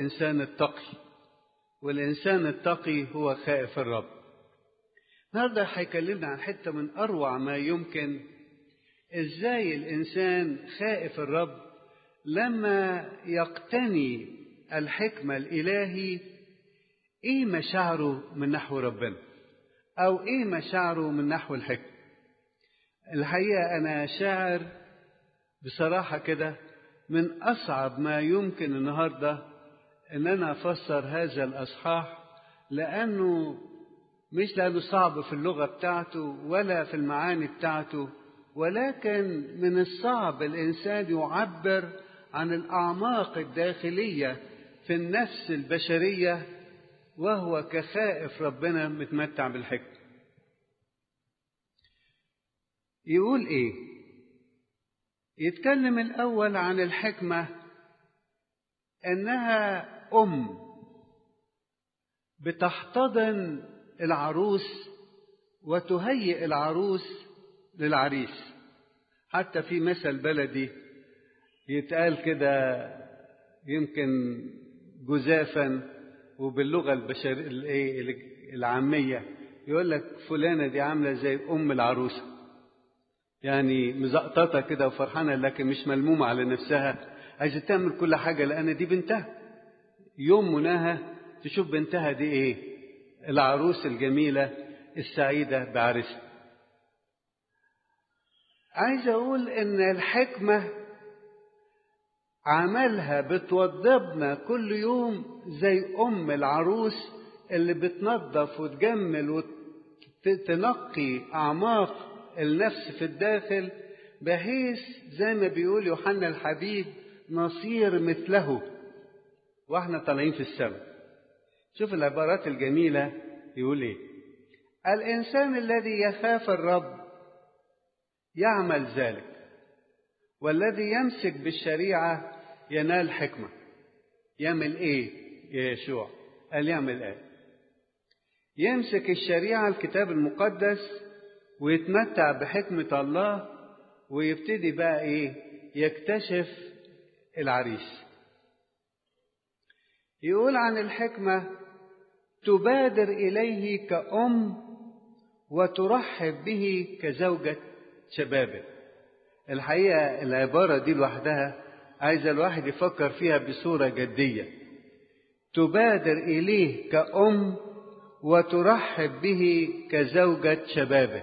الإنسان التقي والإنسان التقي هو خائف الرب النهارده هيكلمنا عن حتة من أروع ما يمكن إزاي الإنسان خائف الرب لما يقتني الحكمة الإلهي إيه مشاعره من نحو ربنا أو إيه مشاعره من نحو الحكمة الحقيقة أنا شاعر بصراحة كده من أصعب ما يمكن النهاردة إن أنا أفسر هذا الأصحاح لأنه مش لأنه صعب في اللغة بتاعته ولا في المعاني بتاعته ولكن من الصعب الإنسان يعبر عن الأعماق الداخلية في النفس البشرية وهو كخائف ربنا متمتع بالحكمة يقول إيه يتكلم الأول عن الحكمة إنها أم بتحتضن العروس وتهيئ العروس للعريس حتى في مثل بلدي يتقال كده يمكن جزافا وباللغة البشرية العامية يقول لك فلانة دي عاملة زي أم العروسة يعني مزقططة كده وفرحانة لكن مش ملمومة على نفسها عايزة تعمل كل حاجة لأن دي بنتها يوم مناها تشوف بنتها دي إيه العروس الجميلة السعيدة بعرسها عايز أقول إن الحكمة عملها بتوضبنا كل يوم زي أم العروس اللي بتنظف وتجمل وتنقي أعماق النفس في الداخل بحيث زي ما بيقول يوحنا الحبيب نصير مثله واحنا طالعين في السماء شوف العبارات الجميلة يقول ايه الإنسان الذي يخاف الرب يعمل ذلك والذي يمسك بالشريعة ينال حكمة يعمل ايه يا يشوع قال يعمل ايه يمسك الشريعة الكتاب المقدس ويتمتع بحكمة الله ويبتدي بقى ايه يكتشف العريس يقول عن الحكمة تبادر إليه كأم وترحب به كزوجة شبابه الحقيقة العبارة دي لوحدها عايزة الواحد يفكر فيها بصورة جدية تبادر إليه كأم وترحب به كزوجة شبابه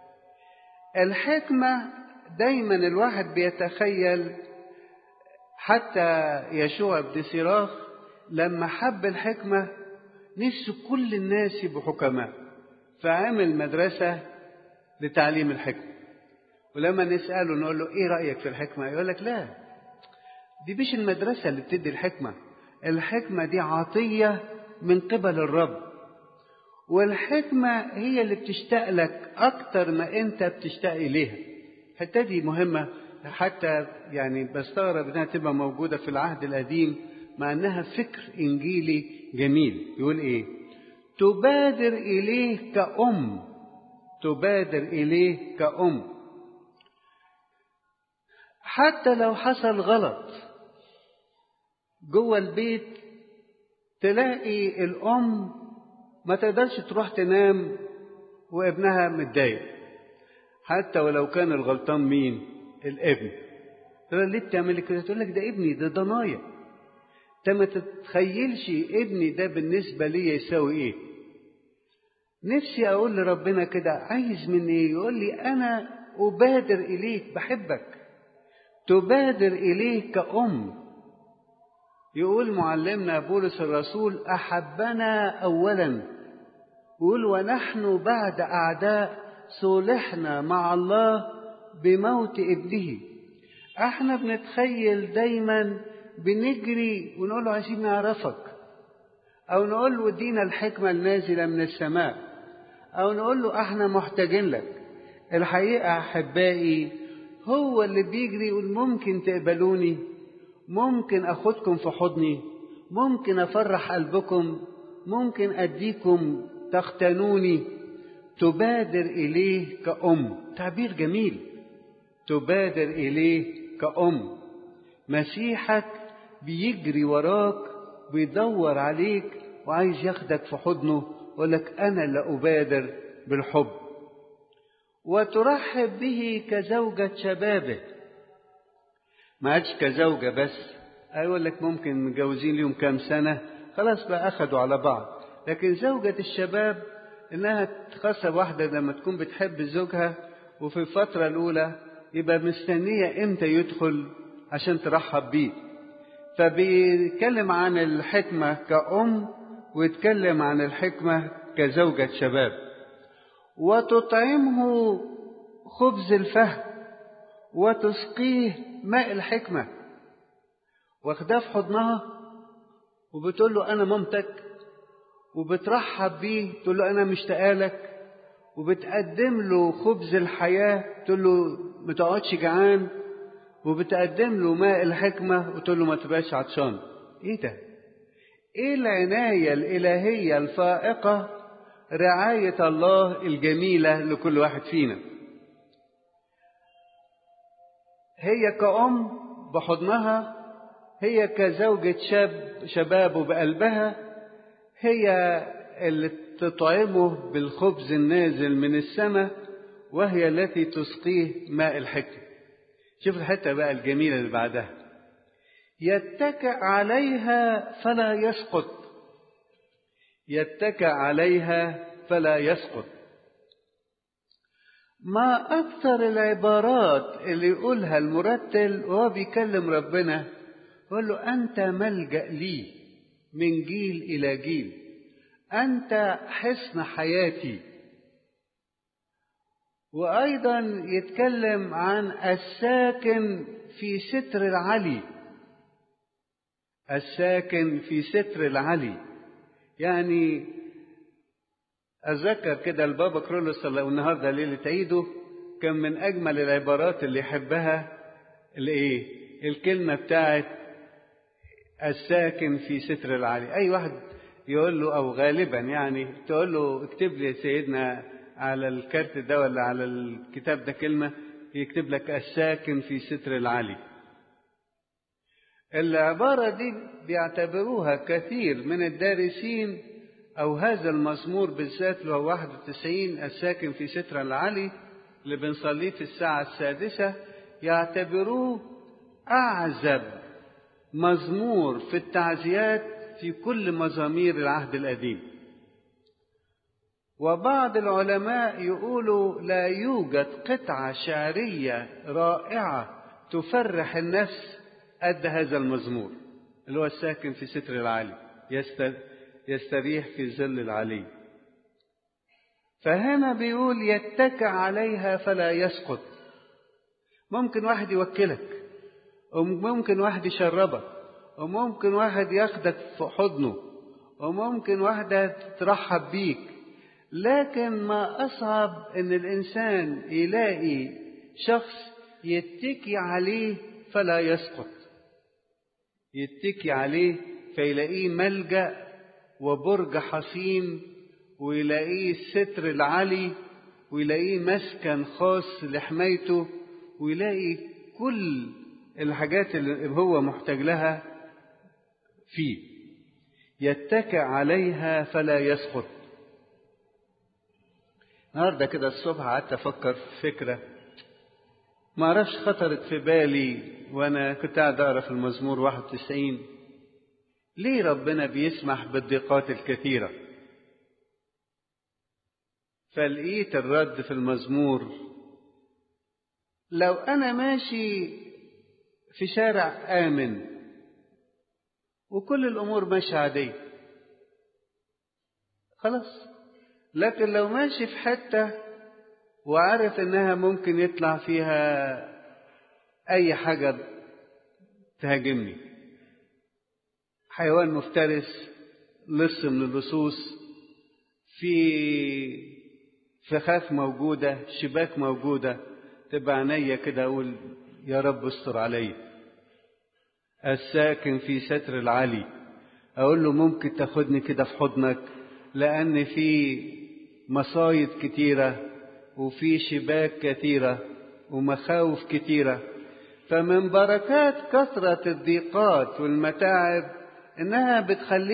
الحكمة دايما الواحد بيتخيل حتى يشوع بن سراخ لما حب الحكمة نفسه كل الناس يبقوا حكماء فعمل مدرسة لتعليم الحكمة ولما نسأله نقول له إيه رأيك في الحكمة يقول لك لا دي مش المدرسة اللي بتدي الحكمة الحكمة دي عطية من قبل الرب والحكمة هي اللي بتشتاق لك أكتر ما أنت بتشتاق إليها الحتة دي مهمة حتى يعني بستغرب إنها تبقى موجودة في العهد القديم مع إنها فكر إنجيلي جميل يقول إيه تبادر إليه كأم تبادر إليه كأم حتى لو حصل غلط جوه البيت تلاقي الأم ما تقدرش تروح تنام وابنها متضايق حتى ولو كان الغلطان مين الابن تقول ليه بتعملي كده تقول لك ده ابني ده ضنايا انت ما تتخيلش ابني ده بالنسبة لي يساوي ايه نفسي اقول لربنا كده عايز مني ايه يقول لي انا ابادر اليك بحبك تبادر اليه كأم يقول معلمنا بولس الرسول احبنا اولا يقول ونحن بعد اعداء صلحنا مع الله بموت ابنه احنا بنتخيل دايما بنجري ونقول له عايزين نعرفك او نقول له ادينا الحكمه النازله من السماء او نقول له احنا محتاجين لك الحقيقه احبائي هو اللي بيجري يقول ممكن تقبلوني ممكن اخدكم في حضني ممكن افرح قلبكم ممكن اديكم تختنوني تبادر اليه كأم تعبير جميل تبادر اليه كأم مسيحك بيجري وراك بيدور عليك وعايز ياخدك في حضنه ويقول لك أنا اللي أبادر بالحب وترحب به كزوجة شبابه ما عادش كزوجة بس أقول لك ممكن متجوزين ليهم كام سنة خلاص بقى أخدوا على بعض لكن زوجة الشباب إنها خاصة واحدة لما تكون بتحب زوجها وفي الفترة الأولى يبقى مستنية إمتى يدخل عشان ترحب بيه فبيتكلم عن الحكمة كأم ويتكلم عن الحكمة كزوجة شباب وتطعمه خبز الفهم وتسقيه ماء الحكمة واخداه في حضنها وبتقول له أنا مامتك وبترحب بيه تقول له أنا مشتاقة لك وبتقدم له خبز الحياة تقول له ما تقعدش جعان وبتقدم له ماء الحكمة وتقول له ما تبقاش عطشان ايه ده ايه العناية الإلهية الفائقة رعاية الله الجميلة لكل واحد فينا هي كأم بحضنها هي كزوجة شاب شبابه بقلبها هي اللي تطعمه بالخبز النازل من السماء وهي التي تسقيه ماء الحكمة شوف الحتة بقى الجميلة اللي بعدها يتكئ عليها فلا يسقط يتكئ عليها فلا يسقط ما أكثر العبارات اللي يقولها المرتل وهو بيكلم ربنا يقول له أنت ملجأ لي من جيل إلى جيل أنت حصن حياتي وأيضا يتكلم عن الساكن في ستر العلي الساكن في ستر العلي يعني أتذكر كده البابا كرولوس النهارده ليلة عيده كان من أجمل العبارات اللي يحبها الإيه؟ الكلمة بتاعت الساكن في ستر العلي أي واحد يقول له أو غالبا يعني تقول له اكتب لي يا سيدنا على الكارت ده ولا على الكتاب ده كلمة يكتب لك الساكن في ستر العلي العبارة دي بيعتبروها كثير من الدارسين أو هذا المزمور بالذات اللي هو 91 الساكن في ستر العلي اللي بنصليه في الساعة السادسة يعتبروه أعزب مزمور في التعزيات في كل مزامير العهد القديم وبعض العلماء يقولوا لا يوجد قطعة شعرية رائعة تفرح النفس قد هذا المزمور اللي هو الساكن في ستر العالي يستريح في ظل العلي فهنا بيقول يتكع عليها فلا يسقط ممكن واحد يوكلك وممكن واحد يشربك وممكن واحد ياخدك في حضنه وممكن واحدة ترحب بيك لكن ما أصعب إن الإنسان يلاقي شخص يتكي عليه فلا يسقط يتكي عليه فيلاقيه ملجأ وبرج حصين ويلاقيه الستر العلي ويلاقيه مسكن خاص لحمايته ويلاقي كل الحاجات اللي هو محتاج لها فيه يتكئ عليها فلا يسقط النهارده كده الصبح قعدت افكر في فكره ما اعرفش خطرت في بالي وانا كنت قاعد اقرا في المزمور 91 ليه ربنا بيسمح بالضيقات الكثيره فلقيت الرد في المزمور لو انا ماشي في شارع امن وكل الامور ماشيه عاديه خلاص لكن لو ماشي في حته وعارف انها ممكن يطلع فيها اي حاجه تهاجمني حيوان مفترس لص من اللصوص في فخاخ موجوده شباك موجوده تبقى عينيا كده اقول يا رب استر عليا الساكن في ستر العلي اقول له ممكن تاخدني كده في حضنك لان في مصايد كتيره وفي شباك كثيرة ومخاوف كثيرة فمن بركات كثرة الضيقات والمتاعب إنها بتخليه